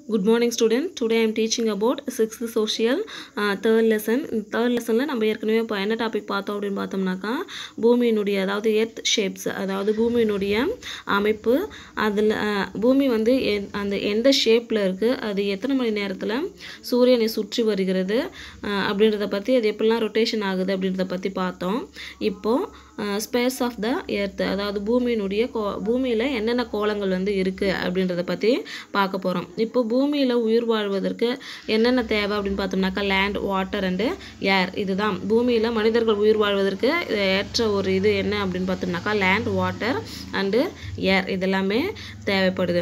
Good morning student. Today I am teaching about sixth social uh, third lesson. Third லெசனில் நம்ம ஏற்கனவே இப்போ என்ன டாபிக் பார்த்தோம் அப்படின்னு பார்த்தோம்னாக்கா பூமியினுடைய அதாவது எர்த் ஷேப்ஸ் அதாவது பூமியினுடைய அமைப்பு அதில் பூமி வந்து எ- அந்த எந்த ஷேப்பில் இருக்குது அது எத்தனை மணி நேரத்தில் சூரியனை சுற்றி வருகிறது அஹ், அப்படின்றத பற்றி அது எப்படிலாம் ரொட்டேஷன் ஆகுது அப்படின்றத பற்றி பார்த்தோம் இப்போது ஸ்பேஸ் ஆஃப் த எர்த் அதாவது பூமியினுடைய கோ பூமியில் என்னென்ன கோலங்கள் வந்து இருக்குது அப்படின்றத பற்றி பார்க்க போகிறோம் இப்போ பூமியில் உயிர் வாழ்வதற்கு என்னென்ன தேவை அப்படின்னு பார்த்தோம்னாக்கா லேண்ட் வாட்டர் அண்டு ஏர் இதுதான் பூமியில் மனிதர்கள் உயிர் வாழ்வதற்கு ஏற்ற ஒரு இது என்ன அப்படின்னு பார்த்தோம்னாக்கா லேண்ட் வாட்டர் அண்டு ஏர் இதெல்லாமே தேவைப்படுது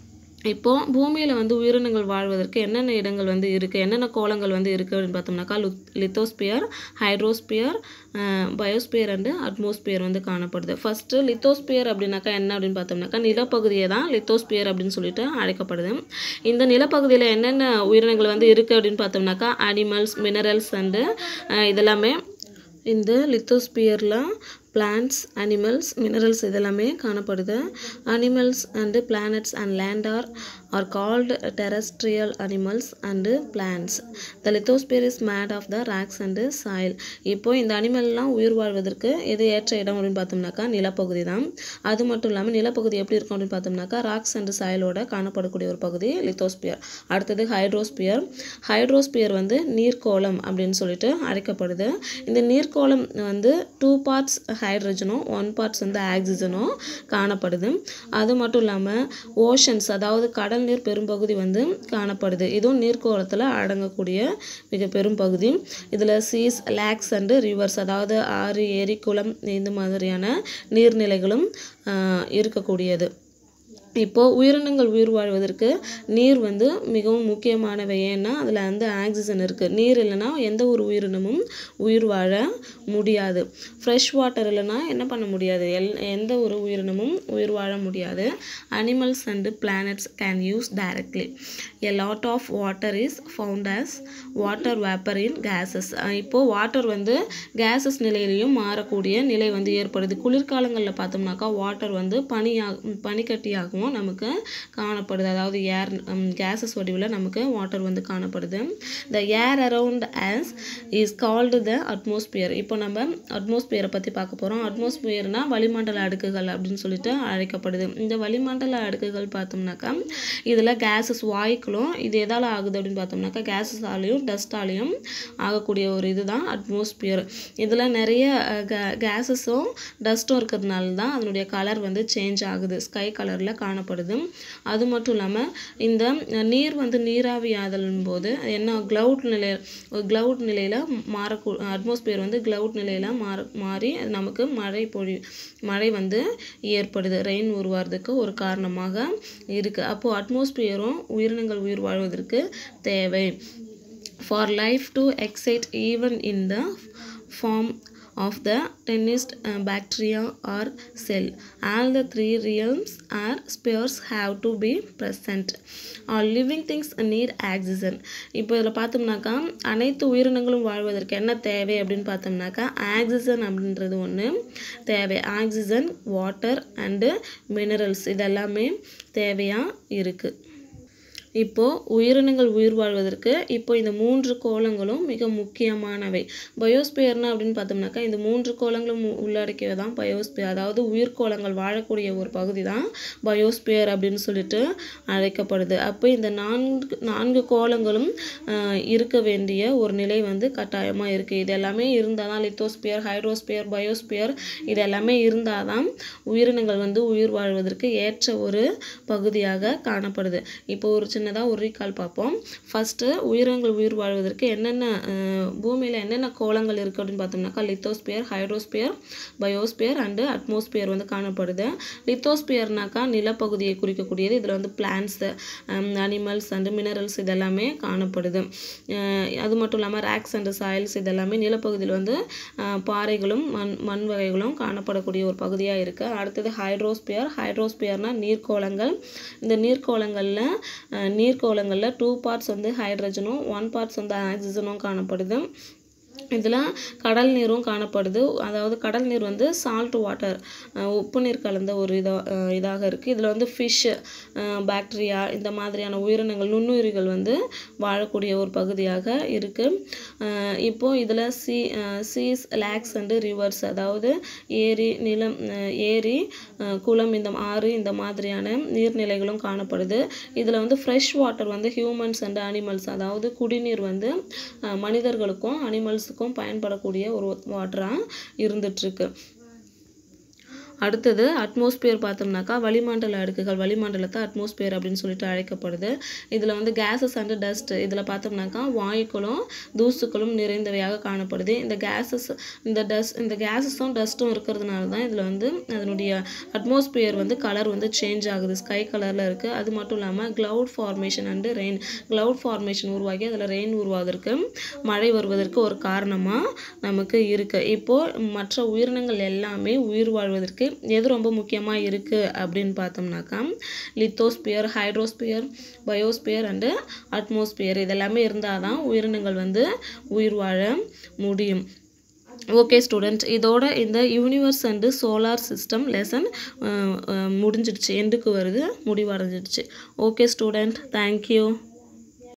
இப்போ பூமியில் வந்து உயிரினங்கள் வாழ்வதற்கு என்னென்ன இடங்கள் வந்து இருக்குது என்னென்ன கோலங்கள் வந்து இருக்குது அப்படின்னு பார்த்தோம்னாக்கா lithosphere hydrosphere biosphere and atmosphere வந்து காணப்படுது ஃபஸ்ட்டு லித்தோஸ்பியர் அப்படின்னாக்கா என்ன அப்படின்னு பார்த்தோம்னாக்கா நிலப்பகுதியை தான் லித்தோஸ்பியர் அப்படின்னு சொல்லிட்டு அழைக்கப்படுது இந்த நிலப்பகுதியில் என்னென்ன உயிரினங்கள் வந்து இருக்குது அப்படின்னு பார்த்தோம்னாக்கா அனிமல்ஸ் மினரல்ஸ் அண்டு இதெல்லாமே இந்த லித்தோஸ்பியரில் பிளான்ட்ஸ் அனிமல்ஸ் மினரல்ஸ் இதெல்லாமே காணப்படுது animals and planets and land are are called terrestrial animals and plants the lithosphere is made of the rocks and soil இப்போ இந்த அனிமல்லாம் உயிர் வாழ்வதற்கு எது ஏற்ற இடம் அப்படின்னு பார்த்தோம்னாக்கா நிலப்பகுதி தான் அது மட்டும் இல்லாமல் நிலப்பகுதி எப்படி இருக்கும் அப்படின்னு பார்த்தோம்னாக்கா ராக்ஸ் அண்டு சாயலோட காணப்படக்கூடிய ஒரு பகுதி லித்தோஸ்பியர் அடுத்தது ஹைட்ரோஸ்பியர் ஹைட்ரோஸ்பியர் வந்து நீர்க்கோளம் அப்படின்னு சொல்லிட்டு அழைக்கப்படுது இந்த நீர்க்கோளம் வந்து டூ பார்ட்ஸ் ஹைட்ரஜனும் ஒன் பார்ட்ஸ் வந்து ஆக்சிஜனும் காணப்படுது அது மட்டும் இல்லாமல் ஓஷன்ஸ் அதாவது கடல் நீர் பெரும்பகுதி வந்து காணப்படுது இதுவும் நீர்க்கோளத்தில் அடங்கக்கூடிய மிக பெரும் பகுதி இதில் சீஸ் லேக்ஸ் அண்டு ரிவர்ஸ் அதாவது ஆறு ஏரி குளம் இந்த மாதிரியான நீர்நிலைகளும் ஆஹ், இருக்கக்கூடியது இப்போது உயிரினங்கள் உயிர் வாழ்வதற்கு நீர் வந்து மிகவும் முக்கியமானவை ஏன்னா அதில் வந்து ஆக்சிஜன் இருக்குது நீர் இல்லைன்னா எந்த ஒரு உயிரினமும் உயிர் வாழ முடியாது ஃப்ரெஷ் வாட்டர் இல்லைன்னா என்ன பண்ண முடியாது எல் எந்த ஒரு உயிரினமும் உயிர் வாழ முடியாது animals and planets can use directly a lot of water is found as water vapour in gases இப்போது வாட்டர் வந்து கேஸஸ் நிலையிலையும் மாறக்கூடிய நிலை வந்து ஏற்படுது குளிர்காலங்களில் பார்த்தோம்னாக்கா வாட்டர் வந்து பனியாக பனிக்கட்டியாகவும் நமக்கு காணப்படுது அதாவது ஏர் கேஸஸ் வடிவில் நமக்கு வாட்டர் வந்து காணப்படுது the air around as is called the atmosphere இப்போ நம்ம அட்மாஸ்பியரை பற்றி பார்க்க போகிறோம் அட்மாஸ்பியர்னா வளிமண்டல அடுக்குகள் அப்படின்னு சொல்லிட்டு அழைக்கப்படுது இந்த வளிமண்டல அடுக்குகள் பார்த்தோம்னாக்கா இதில் கேஸஸ் வாயுக்களும் இது எதால் ஆகுது அப்படின்னு பார்த்தோம்னாக்கா கேஸஸாலையும் டஸ்டாலையும் ஆகக்கூடிய ஒரு இதுதான் அட்மாஸ்பியர் இதில் நிறைய கேஸஸும் டஸ்ட்டும் இருக்கிறதுனால தான் அதனுடைய கலர் வந்து சேஞ்ச் ஆகுது ஸ்கை கலரில் காணப்படுது அது மட்டும் இல்லாமல் இந்த நீர் வந்து நீராவியாதலின் போது என்ன க்ளவுட் நிலை க்ளவுட் நிலையில் மாறக்கூ அட்மாஸ்பியர் வந்து க்ளவுட் நிலையில் மாற மாறி அது நமக்கு மழை பொழி மழை வந்து ஏற்படுது ரெயின் உருவாகிறதுக்கு ஒரு காரணமாக இருக்குது அப்போது அட்மாஸ்பியரும் உயிரினங்கள் உயிர் வாழ்வதற்கு தேவை for life to exist even in the form of the tenist uh, bacteria or cell all the three realms or spheres have to be present all living things need oxygen இப்போ இதில் பார்த்தோம்னாக்கா அனைத்து உயிரினங்களும் வாழ்வதற்கு என்ன தேவை அப்படின்னு பார்த்தோம்னாக்கா ஆக்சிஜன் அப்படின்றது ஒன்று தேவை ஆக்சிஜன் வாட்டர் அண்டு மினரல்ஸ் இதெல்லாமே தேவையாக இருக்குது இப்போது உயிரினங்கள் உயிர் வாழ்வதற்கு இப்போ இந்த மூன்று கோலங்களும் மிக முக்கியமானவை பயோஸ்பியர்னா அப்படின்னு பார்த்தோம்னாக்கா இந்த மூன்று கோலங்களும் உ- உள்ளடக்கியது தான் பயோஸ்பியர் அதாவது உயிர்கோளங்கள் வாழக்கூடிய ஒரு பகுதி தான் பயோஸ்பியர் அப்படின்னு சொல்லிட்டு அழைக்கப்படுது அப்போ இந்த நான்கு நான்கு கோலங்களும் ஆஹ், இருக்க வேண்டிய ஒரு நிலை வந்து கட்டாயமாக இருக்குது இது எல்லாமே இருந்தால் தான் லித்தோஸ்பியர் ஹைட்ரோஸ்பியர் பயோஸ்பியர் இது எல்லாமே இருந்தால் தான் உயிரினங்கள் வந்து உயிர் வாழ்வதற்கு ஏற்ற ஒரு பகுதியாக காணப்படுது இப்போ ஒரு சின்னதாக ஒரு ரீகால் பார்ப்போம் ஃபஸ்ட்டு உயிரினங்கள் உயிர் வாழ்வதற்கு என்னென்ன பூமியில் என்னென்ன கோலங்கள் இருக்குது அப்படின்னு பார்த்தோம்னாக்கா lithosphere hydrosphere biosphere and atmosphere வந்து காணப்படுது லித்தோஸ்பியர்னாக்கா நிலப்பகுதியை குறிக்கக்கூடியது இதில் வந்து பிளான்ட்ஸ் அனிமல்ஸ் அண்டு மினரல்ஸ் இதெல்லாமே காணப்படுது அஹ் அது மட்டும் இல்லாமல் ரேக்ஸ் அண்டு சாயில்ஸ் இதெல்லாமே நிலப்பகுதியில் வந்து அஹ் பாறைகளும் மண் மண் வகைகளும் காணப்படக்கூடிய ஒரு பகுதியாக இருக்குது அடுத்தது ஹைட்ரோஸ்பியர் ஹைட்ரோஸ்பியர்னா நீர்க்கோளங்கள் இந்த நீர்க்கோளங்களில் நீர்க்கோளங்களில் டூ பார்ட்ஸ் வந்து ஹைட்ரஜனும் ஒன் பார்ட்ஸ் வந்து ஆக்சிஜனும் காணப்படுது இதில் கடல் நீரும் காணப்படுது அதாவது கடல் நீர் வந்து சால்ட் வாட்டர் உப்பு நீர் கலந்த ஒரு இதாக இதாக இருக்குது இதில் வந்து ஃபிஷ்ஷு பாக்டீரியா இந்த மாதிரியான உயிரினங்கள் நுண்ணுயிரிகள் வந்து வாழக்கூடிய ஒரு பகுதியாக இருக்குது இப்போது இதில் sea seas lakes and rivers அதாவது ஏரி நிலம் அஹ், ஏரி அஹ், குளம் இந்த ஆறு இந்த மாதிரியான நீர்நிலைகளும் காணப்படுது இதில் வந்து ஃப்ரெஷ் வாட்டர் வந்து ஹியூமன்ஸ் அண்ட் அனிமல்ஸ் அதாவது குடிநீர் வந்து அஹ், மனிதர்களுக்கும் அனிமல்ஸுக்கும் பயன்படக்கூடிய ஒரு வாட்டராக இருந்துகிட்ருக்கு அடுத்தது அட்மாஸ்பியர் பார்த்தோம்னாக்கா வளிமண்டல அடுக்குகள் வளிமண்டலத்தை அட்மாஸ்பியர் அப்படின்னு சொல்லிட்டு அழைக்கப்படுது இதில் வந்து கேஸஸ் அண்ட் டஸ்ட் இதில் பார்த்தோம்னாக்கா வாயுக்களும் தூசுக்களும் நிறைந்தவையாக காணப்படுது இந்த கேஸஸ் இந்த டஸ்ட் இந்த கேஸஸும் டஸ்ட்டும் இருக்கிறதுனால தான் இதில் வந்து அதனுடைய அட்மாஸ்பியர் வந்து கலர் வந்து சேஞ்ச் ஆகுது ஸ்கை கலரில் இருக்குது அது மட்டும் இல்லாமல் cloud formation and rain cloud formation உருவாகி அதில் ரெயின் உருவாவதற்கு மழை வருவதற்கு ஒரு காரணமாக நமக்கு இருக்குது இப்போது மற்ற உயிரினங்கள் எல்லாமே உயிர் வாழ்வதற்கு எது ரொம்ப முக்கியமாக இருக்குது அப்படின்னு பார்த்தோம்னாக்கா lithosphere hydrosphere biosphere and atmosphere இதெல்லாமே இருந்தால் தான் உயிரினங்கள் வந்து உயிர் வாழ முடியும் ஓகே ஸ்டூடெண்ட் இதோட இந்த universe and solar system lesson முடிஞ்சிடுச்சு எண்டுக்கு வருது முடிவடைஞ்சிடுச்சு ஓகே ஸ்டூடெண்ட் தேங்க்யூ